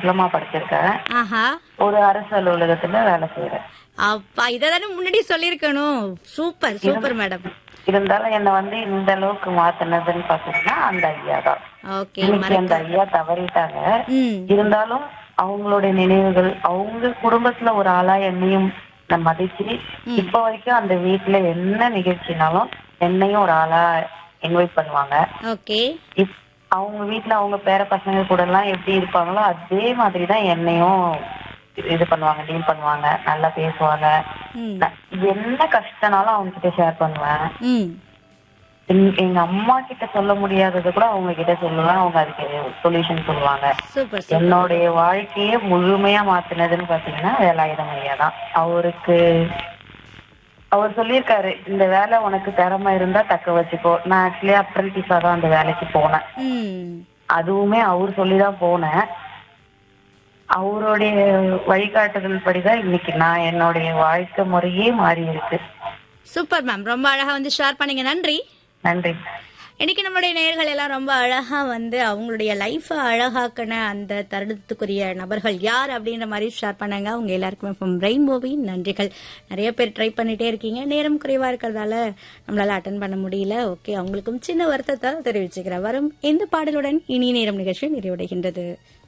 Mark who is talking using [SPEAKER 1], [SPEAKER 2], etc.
[SPEAKER 1] diploma படிச்சிருக்கேன்
[SPEAKER 2] ஆஹா
[SPEAKER 1] ஒரு அரசு அலுவலகத்துல வேலை செய்யறேன்
[SPEAKER 2] அப்பா இததானே முன்னாடி சொல்லியிருக்கணும் சூப்பர் சூப்பர் மேடம்
[SPEAKER 1] இருந்தாலும் என்ன வந்து இந்த அளவுக்கு மாத்தினதுன்னு பாத்தீங்கன்னா அந்த ஐயா தான்
[SPEAKER 2] ஓகே
[SPEAKER 1] இன்னைக்கு அந்த ஐயா தவறிட்டாங்க
[SPEAKER 2] ம்
[SPEAKER 1] இருந்தாலும் அவங்களுடைய நினைவுகள் அவங்க குடும்பத்துல ஒரு ஆளா என்னையும் நான் மதிச்சு இப்ப வரைக்கும் அந்த வீட்டுல என்ன நிகழ்ச்சினாலும் என்னையும் ஒரு ஆளா இன்வைட் பண்ணுவாங்க
[SPEAKER 2] ஓகே
[SPEAKER 1] இப் அவங்க வீட்ல அவங்க பேர பசங்க கூட எல்லாம் எப்படி இருப்பாங்களோ அதே மாதிரி தான் என்னையும் இது பண்ணுவாங்க டீல் பண்ணுவாங்க நல்லா பேசுவாங்க
[SPEAKER 2] ம்
[SPEAKER 1] நான் என்ன கஷ்டனாலும் அவங்க கிட்ட ஷேர் பண்ணுவேன்
[SPEAKER 2] ம்
[SPEAKER 1] எங்க- எங்க அம்மா கிட்ட சொல்ல முடியாதது கூட அவங்க கிட்ட சொல்லுவேன் அவங்க அதுக்கு சொல்யூஷன் சொல்லுவாங்க
[SPEAKER 2] சூப்பர் சூப்பர்
[SPEAKER 1] என்னுடைய வாழ்க்கையே முழுமையா மாத்தினதுன்னு பாத்தீங்கன்னா வேலாயுதம் ஐயா தான் அவருக்கு அவர் சொல்லியிருக்காரு இந்த வேலை உனக்கு திறமை இருந்தா தக்க வச்சுக்கோ நான் ஆக்சுவலி அப்ரண்டிஸா தான் அந்த வேலைக்கு போனேன்
[SPEAKER 2] ம்
[SPEAKER 1] அதுவுமே அவர் சொல்லிதான் போனேன் அவருடைய வழிகாட்டுதல் படிதான் இன்னைக்கு நான் என்னுடைய வாழ்க்கை முறையே மாறி இருக்கு
[SPEAKER 2] சூப்பர் மேம் ரொம்ப அழகா வந்து ஷேர் பண்ணீங்க நன்றி
[SPEAKER 1] நன்றி
[SPEAKER 2] இன்னைக்கு நம்மளுடைய நேயர்கள் எல்லாம் ரொம்ப அழகா வந்து அவங்களுடைய லைஃபை அழகாக்கின அந்த தருணத்துக்குரிய நபர்கள் யார் அப்படின்ற மாதிரி ஷேர் பண்ணாங்க அவங்க எல்லாருக்குமே இப்போ பிரெயின் மூவின் நன்றிகள் நிறைய பேர் ட்ரை பண்ணிட்டே இருக்கீங்க நேரம் குறைவா இருக்கிறதால நம்மளால அட்டன் பண்ண முடியல ஓகே அவங்களுக்கும் சின்ன வருத்தத்தை தெரிவிச்சுக்கிறேன் வரும் இந்த பாடலுடன் இனி நேரம் நிகழ்ச்சி நிறைவடைகின்றது